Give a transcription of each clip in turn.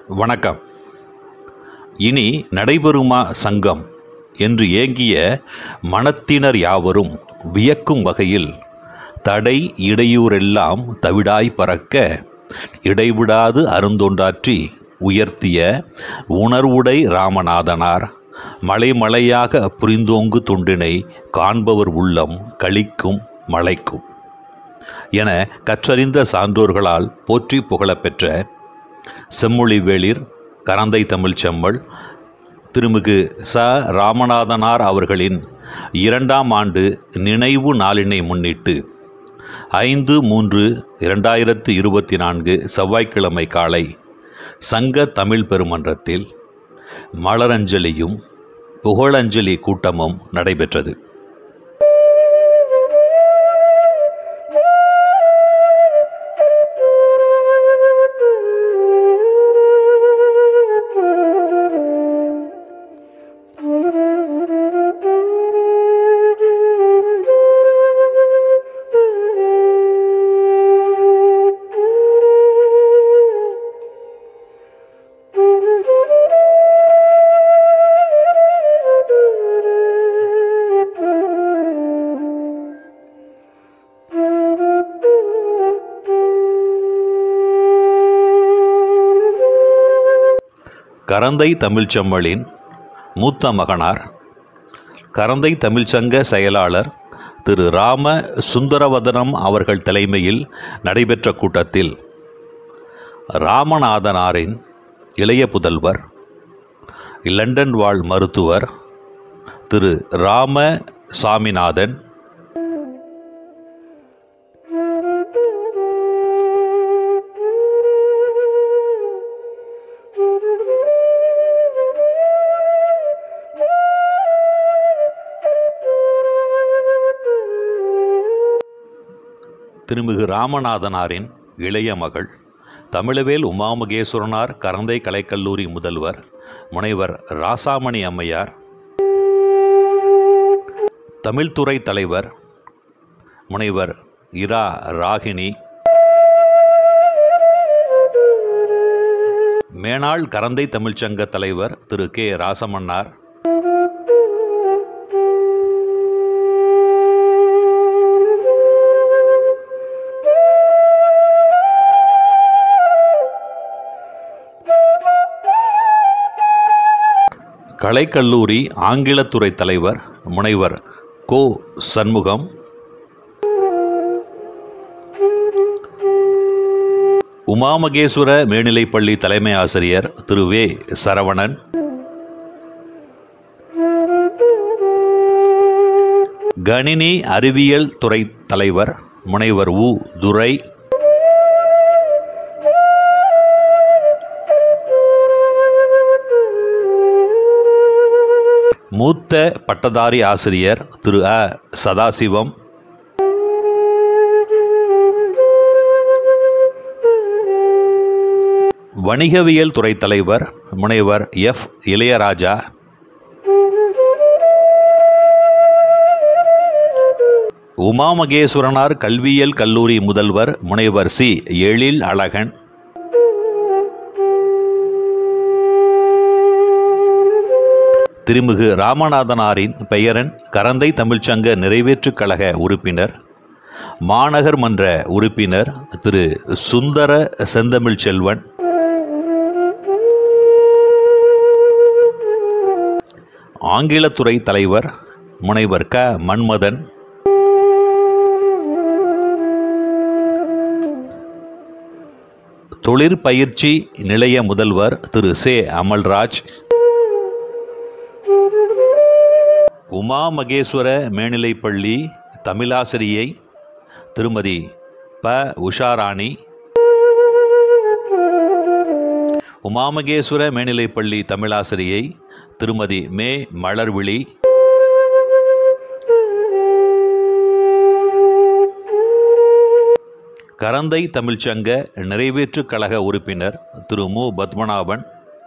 வணக்கம் இனி நடைபெறுமா சங்கம் என்று ஏங்கிய மனத்தினர் யாவரும் வியக்கும் வகையில் தடை இடையூறெல்லாம் தவிடாய் பறக்க இடைவிடாது அருந்தொண்டாற்றி உயர்த்திய உணர்வுடை ராமநாதனார் மலைமலையாக புரிந்தோங்கு தொண்டினை காண்பவர் உள்ளம் களிக்கும் மலைக்கும் என கற்றறிந்த சான்றோர்களால் போற்றி புகழப்பெற்ற செம்மொழி வேளிர் கரந்தை தமிழ்ச் செம்மல் திருமிகு ச ராமநாதனார் அவர்களின் இரண்டாம் ஆண்டு நினைவு நாளினை முன்னிட்டு ஐந்து மூன்று இரண்டாயிரத்து இருபத்தி நான்கு செவ்வாய்க்கிழமை காலை சங்க தமிழ் பெருமன்றத்தில் மலரஞ்சலியும் புகழஞ்சலி கூட்டமும் நடைபெற்றது கரந்தை தமிழ்ச்செம்மலின் மூத்த மகனார் கரந்தை தமிழ்ச்சங்க செயலாளர் திரு ராம சுந்தரவதனம் அவர்கள் தலைமையில் நடைபெற்ற கூட்டத்தில் ராமநாதனாரின் இளைய புதல்வர் லண்டன் வாழ் மருத்துவர் திரு ராம சாமிநாதன் திருமிகு ராமநாதனாரின் இளைய மகள் தமிழவேல் உமாமகேஸ்வரனார் கரந்தை கலைக்கல்லூரி முதல்வர் முனைவர் ராசாமணி அம்மையார் தமிழ்துறை தலைவர் முனைவர் இரா ராகினி மேனாள் கரந்தை தமிழ்ச்சங்க தலைவர் திரு கே ராசமன்னார் கலைக்கல்லூரி ஆங்கிலத்துறை தலைவர் முனைவர் கோ சண்முகம் உமாமகேஸ்வர மேல்நிலைப்பள்ளி தலைமை ஆசிரியர் திரு வே சரவணன் கணினி அறிவியல் துறை தலைவர் முனைவர் உ துரை மூத்த பட்டதாரி ஆசிரியர் திரு அ சதாசிவம் வணிகவியல் துறை தலைவர் முனைவர் எஃப் இளையராஜா உமாமகேஸ்வரனார் கல்வியியல் கல்லூரி முதல்வர் முனைவர் சி எழில் அழகன் திருமிகு ராமநாதனாரின் பெயரன் கரந்தை தமிழ்ச்சங்க நிறைவேற்றுக் கழக உறுப்பினர் மாநகர் மன்ற உறுப்பினர் திரு சுந்தர செந்தமிழ் செல்வன் ஆங்கிலத்துறை தலைவர் முனைவர் க மன்மதன் தொழிற்பயிற்சி நிலைய முதல்வர் திரு சே அமல்ராஜ் உமா மகேஸ்வர மேல்நிலைப்பள்ளி தமிழாசிரியை திருமதி ப உஷாராணி உமாமகேஸ்வர மேல்நிலைப்பள்ளி தமிழாசிரியை திருமதி மே மலர்விழி கரந்தை தமிழ்ச்சங்க நிறைவேற்றுக் கழக உறுப்பினர் திரு மு பத்மநாபன்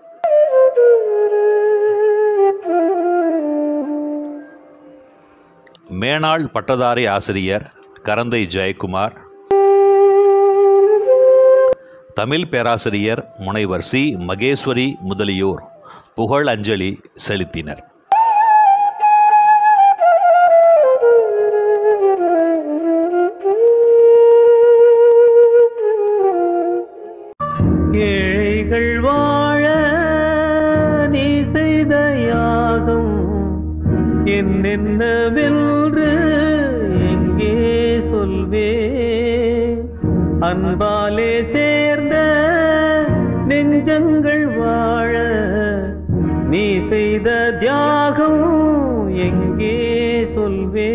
மேனாள் பட்டதாரி ஆசிரியர் கரந்தை ஜெயக்குமார் தமிழ் பேராசிரியர் முனைவர் சி மகேஸ்வரி முதலியோர் புகழ் அஞ்சலி செலுத்தினர் ஏழைகள் வாழ நீ செய்த யாகம் என்னென்னவென்று எங்கே சொல்வே அன்பாலே சேர்ந்த நெஞ்சங்கள் வாழ நீ செய்த தியாகம் எங்கே சொல்வே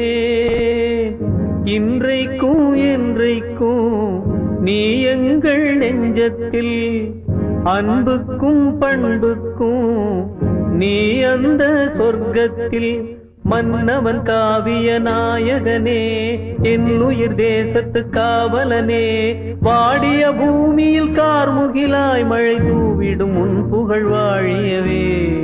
இன்றைக்கும் என்றைக்கும் நீ எங்கள் நெஞ்சத்தில் அன்புக்கும் பண்புக்கும் நீ அந்த சொர்க்கத்தில் மன்னவன் காவிய நாயகனே என் உயிர் தேசத்து காவலனே வாடிய பூமியில் கார்முகிலாய் மழை தூவிடும் உன் புகழ் வாழியவே